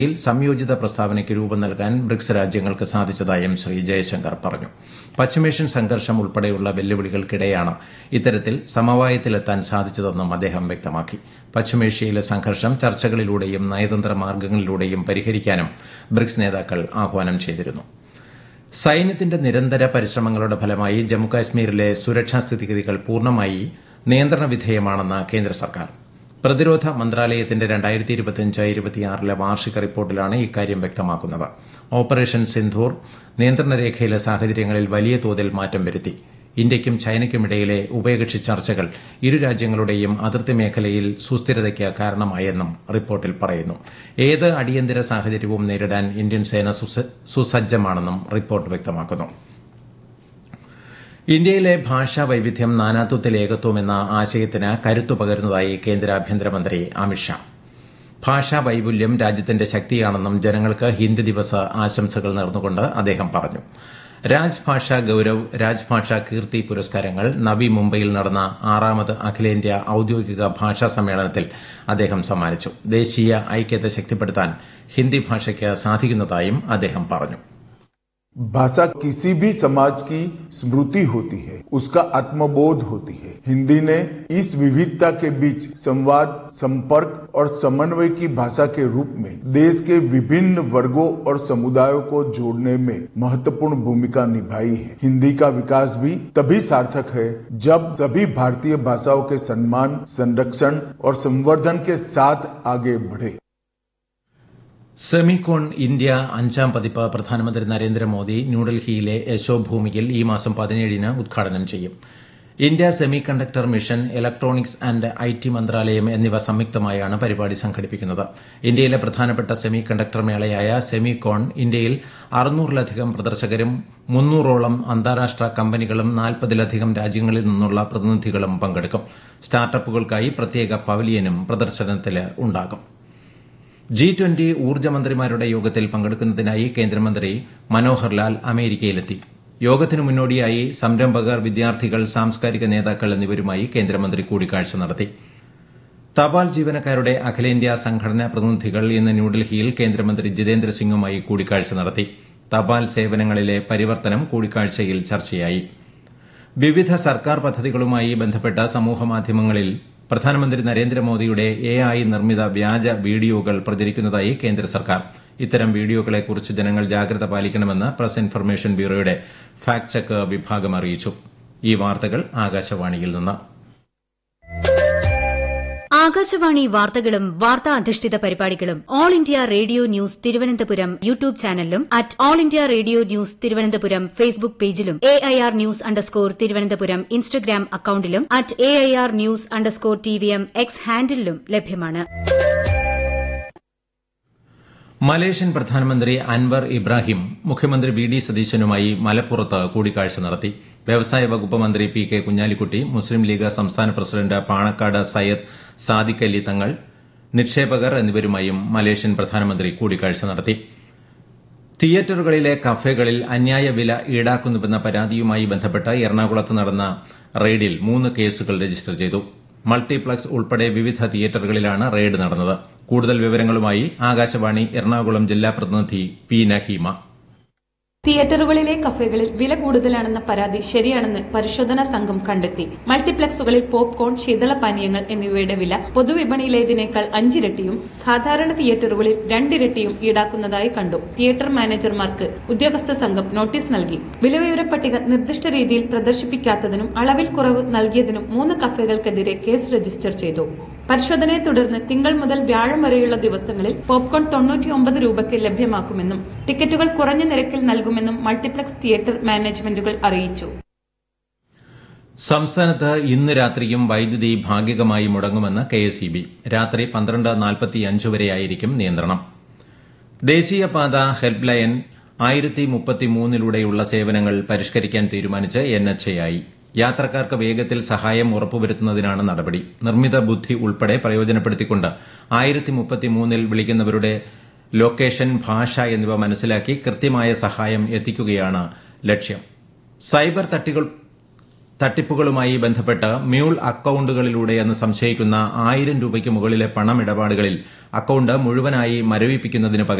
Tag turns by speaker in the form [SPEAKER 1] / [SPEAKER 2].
[SPEAKER 1] യിൽ സംയോജിത പ്രസ്താവനയ്ക്ക് രൂപം നൽകാൻ ബ്രിക്സ് രാജ്യങ്ങൾക്ക് സാധിച്ചതായും ശ്രീ ജയശങ്കർ പറഞ്ഞു പശ്ചിമേഷ്യൻ സംഘർഷം ഉൾപ്പെടെയുള്ള വെല്ലുവിളികൾക്കിടെയാണ് ഇത്തരത്തിൽ സമവായത്തിലെത്താൻ സാധിച്ചതെന്നും അദ്ദേഹം വ്യക്തമാക്കി പശ്ചിമേഷ്യയിലെ സംഘർഷം ചർച്ചകളിലൂടെയും നയതന്ത്ര മാർഗ്ഗങ്ങളിലൂടെയും പരിഹരിക്കാനും ബ്രിക്സ് നേതാക്കൾ ആഹ്വാനം ചെയ്തിരുന്നു സൈന്യത്തിന്റെ നിരന്തര പരിശ്രമങ്ങളുടെ ഫലമായി ജമ്മുകാശ്മീരിലെ സുരക്ഷാ സ്ഥിതിഗതികൾ പൂർണ്ണമായി നിയന്ത്രണ വിധേയമാണെന്ന് കേന്ദ്ര സർക്കാർ പ്രതിരോധ മന്ത്രാലയത്തിന്റെ രണ്ടായിരത്തി ഇരുപത്തിയഞ്ച് ഇരുപത്തിയാറിലെ വാർഷിക റിപ്പോർട്ടിലാണ് ഇക്കാര്യം വ്യക്തമാക്കുന്നത് ഓപ്പറേഷൻ സിന്ധൂർ നിയന്ത്രണ രേഖയിലെ സാഹചര്യങ്ങളിൽ വലിയ തോതിൽ മാറ്റം വരുത്തി ഇന്ത്യയ്ക്കും ചൈനയ്ക്കുമിടയിലെ ഉഭയകക്ഷി ചർച്ചകൾ ഇരു രാജ്യങ്ങളുടെയും അതിർത്തി മേഖലയിൽ സുസ്ഥിരതയ്ക്ക് കാരണമായെന്നും റിപ്പോർട്ടിൽ പറയുന്നു ഏത് അടിയന്തര സാഹചര്യവും നേരിടാൻ ഇന്ത്യൻ സേന സുസജ്ജമാണെന്നും റിപ്പോർട്ട് വ്യക്തമാക്കുന്നു ഇന്ത്യയിലെ ഭാഷാ വൈവിധ്യം നാനാത്വത്തിൽ ഏകത്വം എന്ന ആശയത്തിന് കരുത്തു പകരുന്നതായി കേന്ദ്ര ആഭ്യന്തരമന്ത്രി അമിത്ഷാ ഭാഷാ വൈപുല്യം രാജ്യത്തിന്റെ ശക്തിയാണെന്നും ജനങ്ങൾക്ക് ഹിന്ദി ദിവസ ആശംസകൾ നേർന്നുകൊണ്ട് അദ്ദേഹം പറഞ്ഞു രാജ്ഭാഷ ഗൌരവ് രാജ്ഭാഷ കീർത്തി പുരസ്കാരങ്ങൾ നവി മുംബൈയിൽ നടന്ന ആറാമത് അഖിലേന്ത്യാ ഔദ്യോഗിക ഭാഷാ സമ്മേളനത്തിൽ അദ്ദേഹം സമ്മാനിച്ചു ദേശീയ ഐക്യത ശക്തിപ്പെടുത്താൻ ഹിന്ദി ഭാഷയ്ക്ക് സാധിക്കുന്നതായും അദ്ദേഹം പറഞ്ഞു
[SPEAKER 2] भाषा किसी भी समाज की स्मृति होती है उसका आत्मबोध होती है हिंदी ने इस विविधता के बीच संवाद संपर्क और समन्वय की भाषा के रूप में देश के विभिन्न वर्गों और समुदायों को जोड़ने में महत्वपूर्ण भूमिका निभाई है हिंदी का विकास भी तभी सार्थक है जब सभी भारतीय भाषाओं के सम्मान संरक्षण और संवर्धन के साथ आगे बढ़े
[SPEAKER 1] സെമികോൺ ഇന്ത്യ അഞ്ചാം പതിപ്പ് പ്രധാനമന്ത്രി നരേന്ദ്രമോദി ന്യൂഡൽഹിയിലെ യശോഭൂമിയിൽ ഈ മാസം പതിനേഴിന് ഉദ്ഘാടനം ചെയ്യും India semiconductor mission electronics and I T മന്ത്രാലയം എന്നിവ സംയുക്തമായാണ് പരിപാടി സംഘടിപ്പിക്കുന്നത് ഇന്ത്യയിലെ പ്രധാനപ്പെട്ട സെമി കണ്ടക്ടർ മേളയായ സെമികോൺ ഇന്ത്യയിൽ അറുന്നൂറിലധികം പ്രദർശകരും മുന്നൂറോളം അന്താരാഷ്ട്ര കമ്പനികളും നാൽപ്പതിലധികം രാജ്യങ്ങളിൽ നിന്നുള്ള പ്രതിനിധികളും പങ്കെടുക്കും സ്റ്റാർട്ടപ്പുകൾക്കായി പ്രത്യേക പവലിയനും പ്രദർശനത്തിൽ ഉണ്ടാകും ജി ട്വന്റി ഊർജ്ജമന്ത്രിമാരുടെ യോഗത്തിൽ പങ്കെടുക്കുന്നതിനായി കേന്ദ്രമന്ത്രി മനോഹർ ലാൽ അമേരിക്കയിലെത്തി യോഗത്തിനു മുന്നോടിയായി സംരംഭകർ വിദ്യാർത്ഥികൾ സാംസ്കാരിക നേതാക്കൾ എന്നിവരുമായി കേന്ദ്രമന്ത്രി കൂടിക്കാഴ്ച നടത്തി തപാൽ ജീവനക്കാരുടെ അഖിലേന്ത്യാ സംഘടനാ പ്രതിനിധികൾ ഇന്ന് ന്യൂഡൽഹിയിൽ കേന്ദ്രമന്ത്രി ജിതേന്ദ്ര സിംഗുമായി കൂടിക്കാഴ്ച നടത്തി തപാൽ സേവനങ്ങളിലെ പരിവർത്തനം കൂടിക്കാഴ്ചയിൽ ചർച്ചയായി വിവിധ സർക്കാർ പദ്ധതികളുമായി ബന്ധപ്പെട്ട സമൂഹമാധ്യമങ്ങളിൽ പ്രധാനമന്ത്രി നരേന്ദ്രമോദിയുടെ എ ഐ നിർമ്മിത വ്യാജ വീഡിയോകൾ പ്രചരിക്കുന്നതായി കേന്ദ്ര സർക്കാർ ഇത്തരം വീഡിയോകളെക്കുറിച്ച് ജനങ്ങൾ ജാഗ്രത പാലിക്കണമെന്ന് പ്രസ് ഇൻഫർമേഷൻ ബ്യൂറോയുടെ ഫാക്ട് ചെക്ക് വിഭാഗം അറിയിച്ചു ഈ വാർത്തകൾ ആകാശവാണിയിൽ നിന്ന്
[SPEAKER 3] ആകാശവാണി വാർത്തകളും വാർത്താ അധിഷ്ഠിത പരിപാടികളും all India radio news Thiruvananthapuram YouTube ചാനലിലും at all India radio news Thiruvananthapuram Facebook പേജിലും A I R news underscore Thiruvananthapuram Instagram അക്കൌണ്ടിലും at A I R news underscore T V M X ഹാൻഡിലും ലഭ്യമാണ്
[SPEAKER 1] മലേഷ്യൻ പ്രധാനമന്ത്രി അൻവർ ഇബ്രാഹിം മുഖ്യമന്ത്രി വി ഡി സതീശനുമായി മലപ്പുറത്ത് കൂടിക്കാഴ്ച നടത്തി വ്യവസായ വകുപ്പ് മന്ത്രി പി കെ കുഞ്ഞാലിക്കുട്ടി മുസ്ലിം ലീഗ് സംസ്ഥാന പ്രസിഡന്റ് പാണക്കാട് സയ്യദ് സാദിഖ് അലി തങ്ങൾ നിക്ഷേപകർ എന്നിവരുമായും മലേഷ്യൻ പ്രധാനമന്ത്രി കൂടിക്കാഴ്ച നടത്തി തിയേറ്ററുകളിലെ കഫേകളിൽ അന്യായ വില ഈടാക്കുന്നുവെന്ന പരാതിയുമായി ബന്ധപ്പെട്ട് എറണാകുളത്ത് നടന്ന റെയ്ഡിൽ മൂന്ന് കേസുകൾ രജിസ്റ്റർ ചെയ്തു മൾട്ടിപ്ലക്സ് ഉൾപ്പെടെ വിവിധ തിയേറ്ററുകളിലാണ് റെയ്ഡ് നടന്നത് കൂടുതൽ വിവരങ്ങളുമായി ആകാശവാണി എറണാകുളം ജില്ലാ പ്രതിനിധി പി നഹീമ
[SPEAKER 4] തിയേറ്ററുകളിലെ കഫേകളിൽ വില കൂടുതലാണെന്ന പരാതി ശരിയാണെന്ന് പരിശോധനാ സംഘം കണ്ടെത്തി മൾട്ടിപ്ലക്സുകളിൽ പോപ്കോൺ ശീതളപാനീയങ്ങൾ എന്നിവയുടെ വില പൊതുവിപണിയിലേതിനേക്കാൾ അഞ്ചിരട്ടിയും സാധാരണ തിയേറ്ററുകളിൽ രണ്ടിരട്ടിയും ഈടാക്കുന്നതായി കണ്ടു തിയേറ്റർ മാനേജർമാർക്ക് ഉദ്യോഗസ്ഥ സംഘം നോട്ടീസ് നൽകി വിലവിവര പട്ടിക നിർദ്ദിഷ്ട രീതിയിൽ പ്രദർശിപ്പിക്കാത്തതിനും അളവിൽ കുറവ് നൽകിയതിനും മൂന്ന് കഫേകൾക്കെതിരെ കേസ് രജിസ്റ്റർ ചെയ്തു പരിശോധനയെ തുടർന്ന് തിങ്കൾ മുതൽ വ്യാഴം വരെയുള്ള ദിവസങ്ങളിൽ പോപ്കോൺ തൊണ്ണൂറ്റിയൊമ്പത് രൂപയ്ക്ക് ലഭ്യമാക്കുമെന്നും ടിക്കറ്റുകൾ കുറഞ്ഞ നിരക്കിൽ നൽകുമെന്നും മൾട്ടിപ്ലക്സ് തിയേറ്റർ മാനേജ്മെന്റുകൾ അറിയിച്ചു
[SPEAKER 1] സംസ്ഥാനത്ത് ഇന്ന് രാത്രിയും വൈദ്യുതി ഭാഗികമായി മുടങ്ങുമെന്ന് കെ എസ് ഇ ബി രാത്രി പന്ത്രണ്ട് നാൽപ്പത്തിയഞ്ച് വരെയായിരിക്കും നിയന്ത്രണം ദേശീയപാത ഹെൽപ്പ് ലൈൻ ആയിരത്തി മുപ്പത്തിമൂന്നിലൂടെയുള്ള സേവനങ്ങൾ പരിഷ്കരിക്കാൻ തീരുമാനിച്ച് എൻ എച്ച് എ ഐ യാത്രക്കാർക്ക് വേഗത്തിൽ സഹായം ഉറപ്പുവരുത്തുന്നതിനാണ് നടപടി നിർമ്മിത ബുദ്ധി ഉൾപ്പെടെ പ്രയോജനപ്പെടുത്തിക്കൊണ്ട് ആയിരത്തി മുപ്പത്തിമൂന്നിൽ വിളിക്കുന്നവരുടെ ലൊക്കേഷൻ ഭാഷ എന്നിവ മനസ്സിലാക്കി കൃത്യമായ സഹായം എത്തിക്കുകയാണ് ലക്ഷ്യം സൈബർ തട്ടികൾ തട്ടിപ്പുകളുമായി ബന്ധപ്പെട്ട് മ്യൂൾ അക്കൌണ്ടുകളിലൂടെയെന്ന് സംശയിക്കുന്ന ആയിരം രൂപയ്ക്ക് മുകളിലെ പണമിടപാടുകളിൽ അക്കൌണ്ട് മുഴുവനായി മരവിപ്പിക്കുന്നതിന് പകരം